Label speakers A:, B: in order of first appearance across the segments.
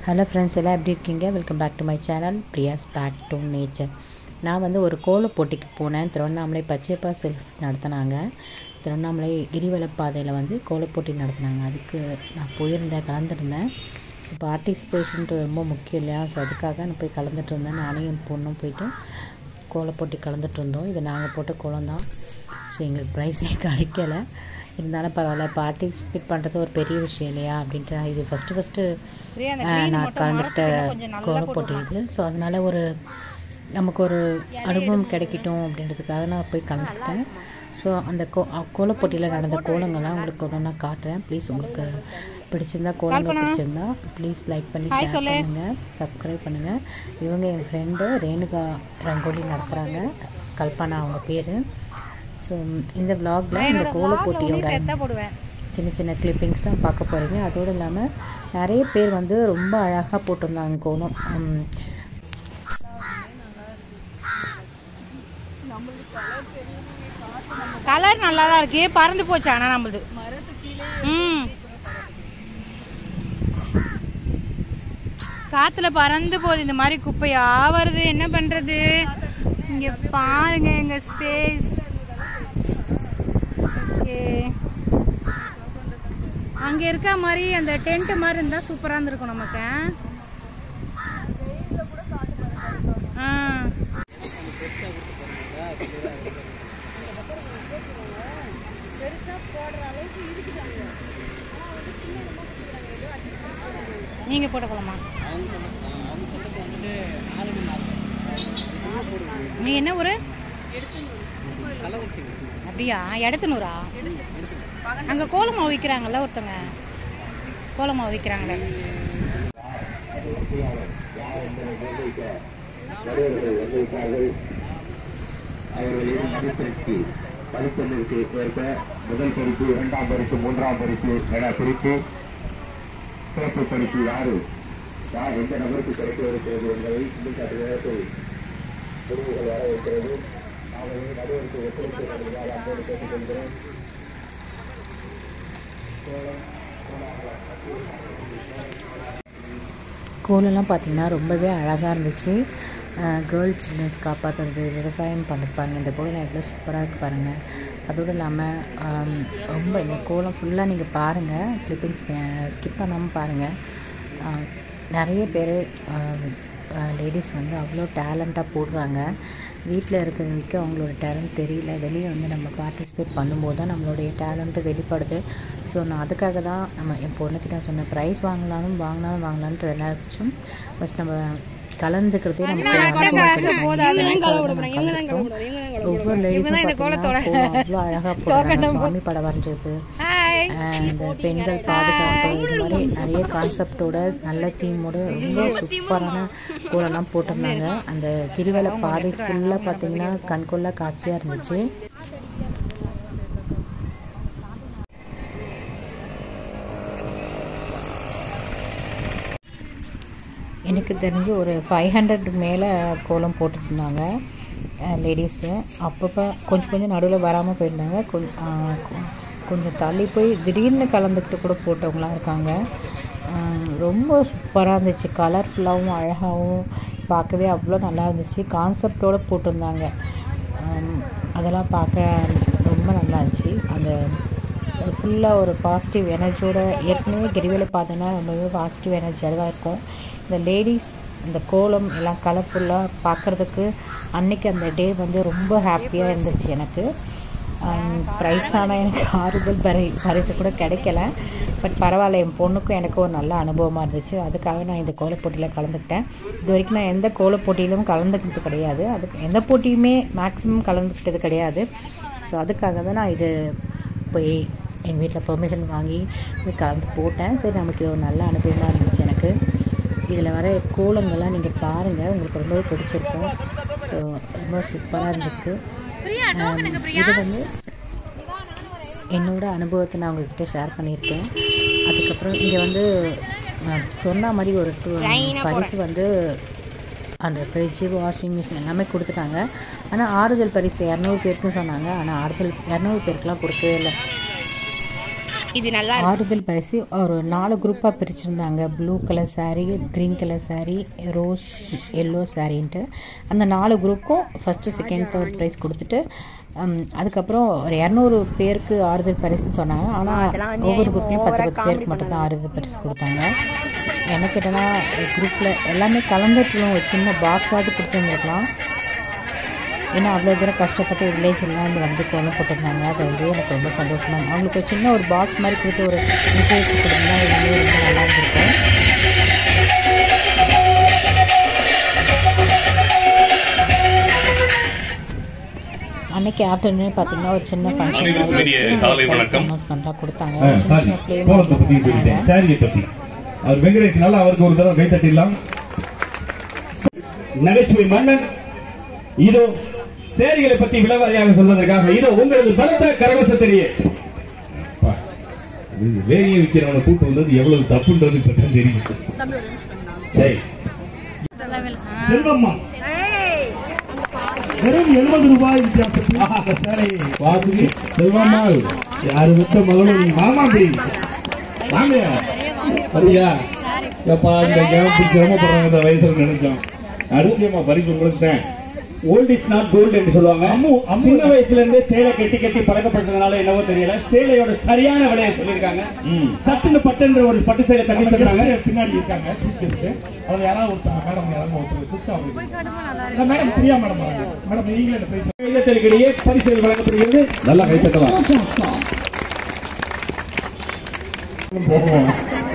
A: Hello friends எல்லாம் எப்படி இருக்கீங்க welcome back to my channel Priya's back to nature நான் வந்து ஒரு கோல போட்டிக்கு போனேன் திருவண்ணாமலை பச்சைப்பா சில்க்ஸ் நடத்தினாங்க திருவண்ணாமலை கிரிவலப்பாதையில் வந்து கோலப்போட்டி நடத்தினாங்க அதுக்கு நான் போயிருந்தேன் கலந்துருந்தேன் ஸோ பார்ட்டிசிபேஷன்ட்டு ரொம்ப முக்கியம் இல்லையா ஸோ அதுக்காக நான் போய் கலந்துட்டு இருந்தேன் நானும் என் பொண்ணும் போயிட்டு கோலப்போட்டி கலந்துட்டு இருந்தோம் இது நாங்கள் போட்ட கோலம் தான் ஸோ எங்களுக்கு ப்ரைஸே கிடைக்கல இருந்தாலும் பரவாயில்ல பார்ட்டிசிபேட் பண்ணுறது ஒரு பெரிய விஷயம் இல்லையா அப்படின்ட்டு நான் இது ஃபஸ்ட்டு ஃபஸ்ட்டு நான் கலந்துக்கிட்ட கோலம் போட்டி இது ஸோ அதனால் ஒரு நமக்கு ஒரு அனுபவம் கிடைக்கட்டும் அப்படின்றதுக்காக நான் போய் கலந்துக்கிட்டேன் ஸோ அந்த கோ கோலப்போட்டியில் நடந்த கோலங்கள்லாம் உங்களுக்கு ஒன்று ஒன்றா காட்டுறேன் ப்ளீஸ் உங்களுக்கு பிடிச்சிருந்தா கோலங்கள் பிடிச்சிருந்தா ப்ளீஸ் லைக் பண்ணி ஷேர் பண்ணுங்கள் சப்ஸ்கிரைப் பண்ணுங்கள் இவங்க என் ஃப்ரெண்டு ரேணுகா ரங்கோலி நடத்துகிறாங்க கல்பனா அவங்க பேர் ஸோ இந்த விலாகில் இந்த கோலப்போட்டியோட
B: போடுவேன்
A: சின்ன சின்ன கிளிப்பிங்ஸ் தான் பார்க்க போகிறீங்க அதோடு இல்லாமல் நிறைய பேர் வந்து ரொம்ப அழகாக போட்டிருந்தாங்க கோலம் உம்,
B: கலர் நல்லா தான் இருக்கு பறந்து போச்சு ஆனா நம்மளுது ம் காத்துல பறந்து போகுது இந்த மாதிரி குப்பையா வருது என்ன பண்றது இங்க பாருங்க எங்க ஸ்பேஸ் ஓகே அங்க இருக்க மாதிரி அந்த டென்ட் மாதிரி இருந்தா சூப்பரா இருந்திருக்கும் நமக்கு ஆ நீங்க போட்ட குளமா நீ என்ன ஊரு அப்படியா எடுத்துனூரா அங்க கோலமாவு விற்கிறாங்கல்ல ஒருத்தங்க கோலமாவு விற்கிறாங்களே
C: அவர்களின் மதிப்பிற்கு மதிப்பெண்ணிற்கு ஏற்ப முதல் பரிசு இரண்டாம் பரிசு மூன்றாம் பரிசு என பிரித்து சிறப்பு பரிசு யாரு யார் எந்த நபருக்கு கிடைக்க இருக்கிறது என்பதை சுட்டிக்காட்டு நேரத்தில் முடிவுகள் வர இருக்கிறது அவர்களின் நடுவருக்கு ஒத்துழைப்பு வருவதாக அப்போது கேட்டுக்கொள்கிறேன்
A: கோலம்லாம் பார்த்தீங்கன்னா ரொம்பவே அழகாக இருந்துச்சு கேர்ள்ஸ் சில்ட்ரன்ஸ் காப்பாற்றுறது விவசாயம் பண்ணிருப்பாங்க இந்த கோலம் எவ்வளோ சூப்பராக இருக்கு பாருங்கள் அதோடு இல்லாமல் ஆம், ரொம்ப இந்த கோலம் ஃபுல்லாக நீங்கள் பாருங்கள் கிளிப்பிங்ஸ் ஸ்கிப் பண்ணாமல் பாருங்கள் ஆ, நிறைய பேர் லேடிஸ் வந்து அவ்வளோ டேலண்ட்டாக போடுறாங்க வீட்டில் இருக்கிறவங்களுக்கு அவங்களோட டேலண்ட் தெரியல வெளியே வந்து நம்ம பார்ட்டிசிபேட் பண்ணும்போது தான் நம்மளுடைய டேலண்ட்டு வெளிப்படுது ஸோ நான் அதுக்காக தான் நம்ம என் பொண்ணுக்கிட்ட சொன்னேன் ப்ரைஸ் வாங்கலாலும் வாங்கினாலும் வாங்கலான்ட்டு எல்லாச்சும் ஃபஸ்ட் நம்ம கலந்துக்கிறதே நமக்கு ஒவ்வொரு லேடிஸும் பார்த்தீங்கன்னா அவ்வளோ அழகாக போடுறாங்க சுவாமி படம் வரைஞ்சது அந்த பெண்கள் பாதுகாப்பு இது மாதிரி நிறைய கான்செப்டோட நல்ல தீமோட ரொம்ப சூப்பரான கோலம்லாம் போட்டிருந்தாங்க அந்த கிரிவல பாதை ஃபுல்லாக பார்த்தீங்கன்னா கண்கொள்ளா காட்சியாக இருந்துச்சு எனக்கு தெரிஞ்சு ஒரு ஃபைவ் ஹண்ட்ரட் மேலே கோலம் போட்டுருந்தாங்க லேடிஸு அப்பப்போ கொஞ்சம் கொஞ்சம் நடுவில் வராமல் போயிருந்தாங்க கொஞ்சம் கொஞ்சம் தள்ளி போய் திடீர்னு கலந்துக்கிட்டு கூட போட்டவங்களாம் இருக்காங்க ஆஹ் ரொம்ப சூப்பராக இருந்துச்சு கலர்ஃபுல்லாகவும் அழகாகவும் பார்க்கவே அவ்வளோ நல்லா இருந்துச்சு கான்செப்டோடு போட்டிருந்தாங்க ஆம், அதெல்லாம் பார்க்க ரொம்ப நல்லா இருந்துச்சு அந்த ஃபுல்லாக ஒரு பாசிட்டிவ் எனர்ஜியோட ஏற்கனவே கிரிவலை பார்த்தோன்னா ரொம்பவே பாசிட்டிவ் எனர்ஜியாக தான் இருக்கும் இந்த லேடிஸ் இந்த கோலம் எல்லாம் கலர்ஃபுல்லாக பார்க்குறதுக்கு அன்னைக்கு அந்த டே வந்து ரொம்ப ஹாப்பியாக இருந்துச்சு எனக்கு ப்ரைஸ் ஆனால் எனக்கு ஆறுதல் பரி பரிசு கூட கிடைக்கல பட் பரவாயில்ல என் பொண்ணுக்கும் எனக்கும் ஒரு நல்ல அனுபவமாக இருந்துச்சு அதுக்காக நான் இந்த கோலப்போட்டியில் கலந்துக்கிட்டேன் இது வரைக்கும் நான் எந்த கோலப்போட்டியிலும் கலந்துக்கிட்டது கிடையாது அதுக்கு எந்த போட்டியுமே மேக்ஸிமம் கலந்துக்கிட்டது கிடையாது ஸோ அதுக்காக தான் நான் இது போய் எங்கள் வீட்டில் பெர்மிஷன் வாங்கி போய் கலந்து போட்டேன் சரி நமக்கு இது ஒரு நல்ல அனுபவமாக இருந்துச்சு எனக்கு இதில் வர கோலங்கள்லாம் நீங்கள் பாருங்கள் உங்களுக்கு ரொம்பவே பிடிச்சிருக்கும் ஸோ ரொம்ப சூப்பராக இருந்திருக்கு ஆம், இது வந்து என்னோட அனுபவத்தை நான் உங்ககிட்ட ஷேர் பண்ணியிருக்கேன் அதுக்கப்புறம் இங்கே வந்து நான் சொன்ன மாதிரி ஒரு டூ பரிசு வந்து அந்த ஃப்ரிட்ஜு வாஷிங் மிஷின் எல்லாமே கொடுத்துட்டாங்க ஆனால் ஆறுதல் பரிசு இரநூறு பேருக்கு சொன்னாங்க ஆனால் ஆறுதல் இரநூறு பேருக்குலாம் கொடுக்கவே இல்லை
B: இது நல்லா இருக்கு
A: ஆறுதல் பரிசு ஒரு நாலு குரூப்பாக பிரிச்சிருந்தாங்க blue colour saree green colour saree rose yellow சாரின்ட்டு அந்த நாலு குரூப்புக்கும் ஃபஸ்ட்டு செகண்ட் தேர்ட் ப்ரைஸ் கொடுத்துட்டு ஹம், அதுக்கப்புறம் ஒரு இரநூறு பேருக்கு ஆறுதல் பரிசுன்னு சொன்னாங்க ஆனால் ஒவ்வொரு குரூப்லேயும் பத்து பத்து பேருக்கு மட்டும்தான் ஆறுதல் பரிசு கொடுத்தாங்க என்ன கேட்டோன்னா குரூப்பில் எல்லாமே கலந்துட்டுலும் ஒரு சின்ன பாக்ஸாவது கொடுத்துருந்துருக்கலாம் ஏன்னா அவ்வளோ தூரம் கஷ்டப்பட்டு வில்லேஜ்லாம் இருந்து வந்து கோலம் போட்டிருந்தாங்க அது வந்து எனக்கு ரொம்ப சந்தோஷமாக இருந்தது. அவங்களுக்கு ஒரு சின்ன ஒரு பாக்ஸ் மாதிரி கொடுத்து ஒரு கிஃப்ட் கொடுத்துருந்தா எல்லாமே ரொம்ப நல்லா இருந்திருக்கும் அன்னைக்கு ஆஃப்டர்நூன் பார்த்தீங்கன்னா ஒரு சின்ன ஃபங்க்ஷன்
D: அனைவருக்கும் இனிய காலை வணக்கம்.
A: அனௌன்ஸ்மெண்ட்டாக கொடுத்தாங்க
D: ஆ,
A: ஒரு சின்ன
D: சாரி
A: சின்ன play
D: கோலத்தை பத்தி
A: கொடுத்தாங்க.
D: சொல்லிட்டேன் சாரியை பத்தி அவர் வெங்கடேஷ்னால அவருக்கு ஒரு தடவை கை தட்டிடலாம் நகைச்சுவை மன்னன் இதோ சேரிகளை பத்தி விளவாரியாக சொல்வதற்காக இதோ உங்களது பலத்த கரகசத்திலேயே அப்பா, இது வேலையை விற்கிறவனை கூட்டு வந்தது எவ்வளவு தப்புன்றது இப்ப தான் தெரியும் டேய்,
E: செல்வம்மா வெறும் எழுபது ரூபாய் வித்தியாசத்தில் இந்த சேலையை வாங்கி செல்வம்மாள் யாரு வித்த மகளும் நீ மாமா அப்படி வாங்க
D: அப்படியா எப்பா இந்த கேம் சிரமப்படுறாங்க இந்த வயசுல நினைச்சோம் அரிசியமா பரிசு உங்களுக்கு தான்
F: ஓல்ட் இஸ் நாட் கோல்டு என்று சொல்லுவாங்க
E: அம்மு, அம்மு.
F: சின்ன வயசுல இருந்தே சேலை கட்டி கட்டி பழக்கப்பட்டதுனால என்னவோ தெரியல சேலையோட சரியான விலையை சொல்லியிருக்காங்க சட்டுன்னு பட்டுன்ற ஒரு பட்டு சேலை தண்ணி
E: நம்ம
F: சொல்றாங்க
E: guest பின்னாடி இருக்காங்க சீஃப் கெஸ்ட் அதுல யாராவது ஒருத்தர் மேடம் யாராவது ஒருத்தர் கூப்பிட்டு அவங்க மேடம் பிரியா மேடம் வராங்க மேடம் நீங்களே இந்த பிரைஸ்
F: கைதத்தலுக்கிடையே பரிசுகள் வழங்கப்படுகிறது
D: நல்லா கை தட்டலாம்
E: போவோம்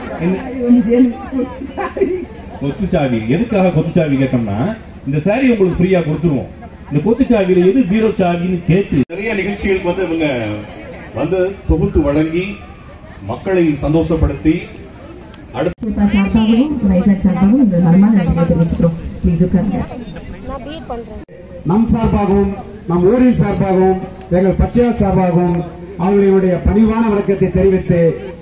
D: கொத்துச்சாவி எதுக்காக கொத்துச்சாவி கேட்டோம்னா இந்த சாரி உங்களுக்கு ஃப்ரீயா கொடுத்துருவோம் இந்த கொத்துச்சாவியில எது பீரோ சாவின்னு கேட்டு நிறைய நிகழ்ச்சிகளுக்கு வந்து இவங்க வந்து தொகுத்து வழங்கி மக்களை சந்தோஷப்படுத்தி
G: சூப்பா சார்பாகவும் வைசாக் சார்பாகவும் எங்கள் மனமான நன்றியை தெரிவிச்சுக்கிறோம் ப்ளீஸ் உட்காருங்க
E: நம் சார்பாகவும் நம் ஊரின் சார்பாகவும் எங்கள் பச்சையார் சார்பாகவும் அவர்களுடைய பணிவான வணக்கத்தை தெரிவித்து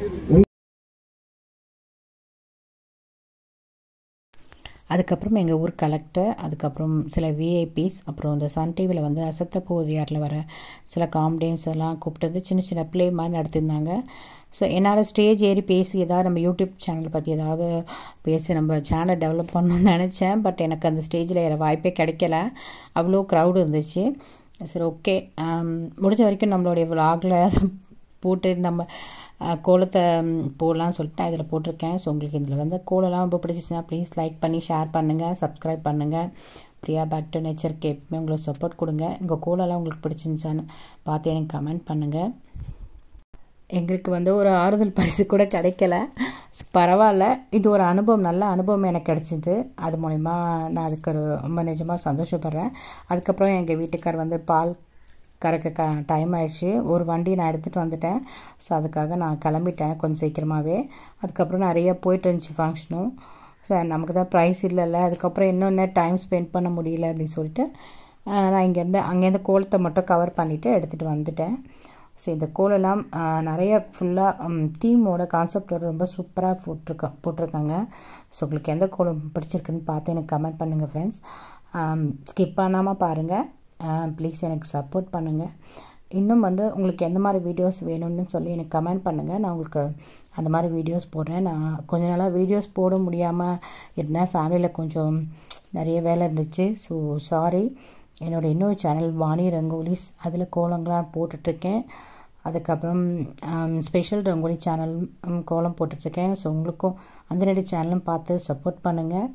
A: அதுக்கப்புறம் எங்கள் ஊர் கலெக்டர் அதுக்கப்புறம் சில விஐபிஸ் அப்புறம் இந்த சன் டிவியில் வந்து அசத்த போதியாரில் வர சில காமெடியன்ஸ் எல்லாம் கூப்பிட்டு சின்ன சின்ன ப்ளே மாதிரி நடத்தியிருந்தாங்க ஸோ என்னால் ஸ்டேஜ் ஏறி பேசி ஏதாவது நம்ம யூடியூப் சேனல் பற்றி ஏதாவது பேசி நம்ம சேனலை டெவலப் பண்ணணும்னு நினச்சேன் பட் எனக்கு அந்த ஸ்டேஜில் ஏற வாய்ப்பே கிடைக்கல அவ்வளோ க்ரௌடு இருந்துச்சு சரி ஓகே முடிஞ்ச வரைக்கும் நம்மளுடைய விலாகில் போட்டு நம்ம அஹ், கோலத்தை ம், போடலாம்னு சொல்லிட்டு நான் இதில் போட்டிருக்கேன் ஸோ உங்களுக்கு இதில் வந்து கோலம்லாம் ரொம்ப பிடிச்சிச்சுன்னா ப்ளீஸ் லைக் பண்ணி ஷேர் பண்ணுங்கள் சப்ஸ்கிரைப் பண்ணுங்கள் பிரியா பேக் டு நேச்சருக்கு எப்பவுமே உங்களுக்கு சப்போர்ட் கொடுங்க உங்கள் கோலம்லாம் உங்களுக்கு பிடிச்சிருந்துச்சான்னு பார்த்து எனக்கு கமெண்ட் பண்ணுங்கள் எங்களுக்கு வந்து ஒரு ஆறுதல் பரிசு கூட கிடைக்கல ஸ் பரவாயில்ல இது ஒரு அனுபவம் நல்ல அனுபவம் எனக்கு கிடச்சிது அது மூலிமா நான் அதுக்கு ஒரு ரொம்ப நிஜமாக சந்தோஷப்படுறேன் அதுக்கப்புறம் எங்கள் வீட்டுக்கார் வந்து பால் கறக்க க டைம் ஆயிடுச்சு ஒரு வண்டி நான் எடுத்துகிட்டு வந்துட்டேன் ஸோ அதுக்காக நான் கிளம்பிட்டேன் கொஞ்சம் சீக்கிரமாகவே அதுக்கப்புறம் நிறைய போயிட்டு இருந்துச்சு ஃபங்க்ஷனும் ஸோ நமக்கு தான் ப்ரைஸ் இல்லைல்ல அதுக்கப்புறம் இன்னும் டைம் ஸ்பெண்ட் பண்ண முடியல அப்படின்னு சொல்லிட்டு ஆஹ், நான் இங்கேருந்து அங்கேருந்து கோலத்தை மட்டும் கவர் பண்ணிவிட்டு எடுத்துகிட்டு வந்துட்டேன் ஸோ இந்த கோலெல்லாம் ஆஹ், நிறைய ஃபுல்லாக தீமோட கான்செப்டோட ரொம்ப சூப்பராக போட்டிருக்கா போட்டிருக்காங்க ஸோ உங்களுக்கு எந்த கோலம் பிடிச்சிருக்குன்னு பார்த்து எனக்கு கமெண்ட் பண்ணுங்கள் ஃப்ரெண்ட்ஸ் ஸ்கிப் பண்ணாமல் பாருங்கள் ப்ளீஸ் எனக்கு சப்போர்ட் பண்ணுங்கள் இன்னும் வந்து உங்களுக்கு எந்த மாதிரி வீடியோஸ் வேணும்னு சொல்லி எனக்கு கமெண்ட் பண்ணுங்கள் நான் உங்களுக்கு அந்த மாதிரி வீடியோஸ் போடுறேன் நான் கொஞ்ச நாளாக வீடியோஸ் போட முடியாமல் இருந்தேன் ஃபேமிலியில் கொஞ்சம் நிறைய வேலை இருந்துச்சு ஸோ சாரி என்னோட இன்னொரு சேனல் வாணி ரங்கோலிஸ் அதில் கோலங்களாம் போட்டுட்ருக்கேன் அதுக்கப்புறம் ஸ்பெஷல் ரங்கோலி சேனல் கோலம் போட்டுட்ருக்கேன் ஸோ உங்களுக்கும் அந்த ரெண்டு சேனலும் பார்த்து சப்போர்ட் பண்ணுங்கள்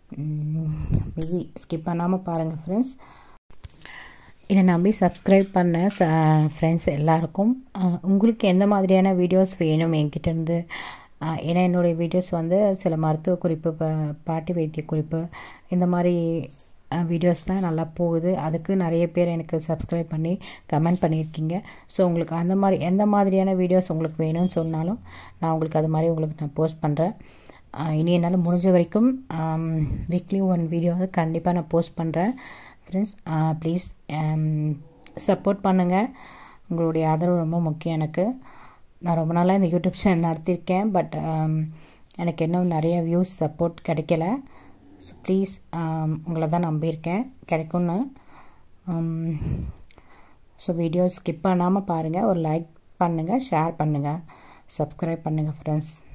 A: மீதி ஸ்கிப் பண்ணாமல் பாருங்கள் ஃப்ரெண்ட்ஸ் என்னை நம்பி சப்ஸ்கிரைப் பண்ண ச ஃப்ரெண்ட்ஸ் எல்லாருக்கும் அஹ், உங்களுக்கு எந்த மாதிரியான வீடியோஸ் வேணும் என்கிட்ட இருந்து அஹ், ஏன்னா என்னுடைய வீடியோஸ் வந்து சில மருத்துவ குறிப்பு ப பாட்டி வைத்திய குறிப்பு இந்த மாதிரி வீடியோஸ் தான் நல்லா போகுது அதுக்கு நிறைய பேர் எனக்கு சப்ஸ்கிரைப் பண்ணி கமெண்ட் பண்ணியிருக்கீங்க ஸோ உங்களுக்கு அந்த மாதிரி எந்த மாதிரியான வீடியோஸ் உங்களுக்கு வேணும்னு சொன்னாலும் நான் உங்களுக்கு அது மாதிரி உங்களுக்கு நான் போஸ்ட் பண்ணுறேன் இனி என்னால் முடிஞ்ச வரைக்கும் வீக்லி ஒன் வீடியோ வந்து கண்டிப்பாக நான் போஸ்ட் பண்ணுறேன் ஃப்ரெண்ட்ஸ் ப்ளீஸ் சப்போர்ட் பண்ணுங்கள் உங்களுடைய ஆதரவு ரொம்ப முக்கியம் எனக்கு நான் ரொம்ப நாளாக இந்த யூடியூப் சேனல் நடத்தியிருக்கேன் பட் எனக்கு இன்னும் நிறைய வியூஸ் சப்போர்ட் கிடைக்கல ஸோ ப்ளீஸ் உங்களை தான் நம்பியிருக்கேன் கிடைக்கும்னு ஸோ வீடியோ ஸ்கிப் பண்ணாமல் பாருங்கள் ஒரு லைக் பண்ணுங்கள் ஷேர் பண்ணுங்கள் சப்ஸ்கிரைப் பண்ணுங்கள் ஃப்ரெண்ட்ஸ்